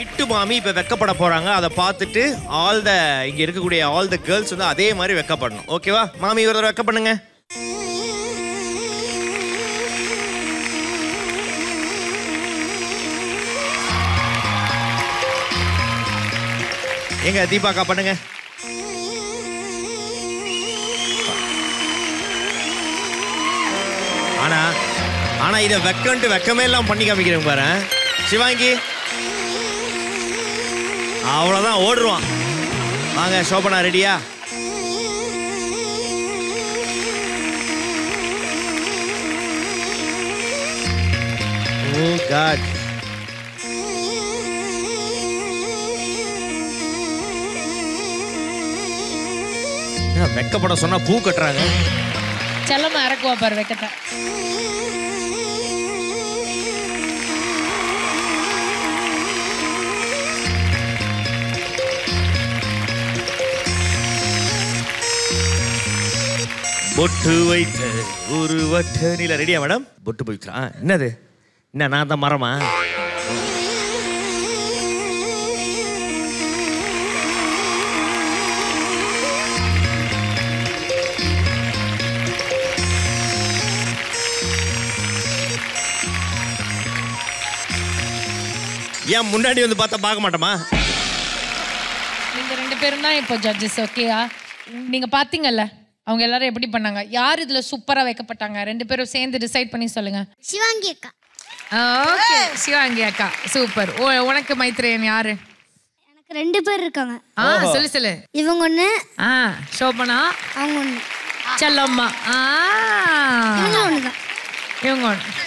கிட்டு மாமி இப்ப வெக்கப்பட போறாங்க அதை பார்த்துட்டு ஆல் த இங்க இருக்கக்கூடிய ஆல் த கேர்ள்ஸ் வந்து அதே மாதிரி வெக்கப்படணும் ஓகேவா மாமி ஒரு தடவை வெக்க பண்ணுங்க எங்க தீபாக்கா பண்ணுங்க ஆனா ஆனா இதை வெக்கன்ட்டு வெக்கமே எல்லாம் பண்ணி காமிக்கிறேன் பாரு சிவாங்கி அவ்வளவுதான் ஓடுருவான் வாங்க சோபனா ரெடியா ஓ காட் வெக்கப்பட சொன்னா பூ கட்டுறாங்க செல்லம்மா இறக்குவா பாரு வெக்கத்தை பொட்டு வைத்த ஒரு வட்ட நீல ரெடியா மேடம் பொட்டு போயிட்டா என்னது என்ன நான் தான் மரமா ஏன் முன்னாடி வந்து பார்த்தா பார்க்க மாட்டோமா நீங்க ரெண்டு பேரும் தான் இப்போ ஜட்ஜஸ் ஓகேயா நீங்க பாத்தீங்கல்ல அவங்க எல்லாரும் எப்படி பண்ணாங்க யார் இதுல சூப்பரா வைக்கப்பட்டாங்க ரெண்டு பேரும் சேர்ந்து டிசைட் பண்ணி சொல்லுங்க சிவாங்கி அக்கா ஓகே சிவாங்கி அக்கா சூப்பர் ஓ உனக்கு மைத்ரேயன் யாரு எனக்கு ரெண்டு பேர் இருக்காங்க ஆ சொல்லு சொல்லு இவங்க ஒன்று ஆ சோபனா அவங்க ஒன்று செல்லம்மா ஆ இவங்க ஒன்று தான் இவங்க ஒண்ணு.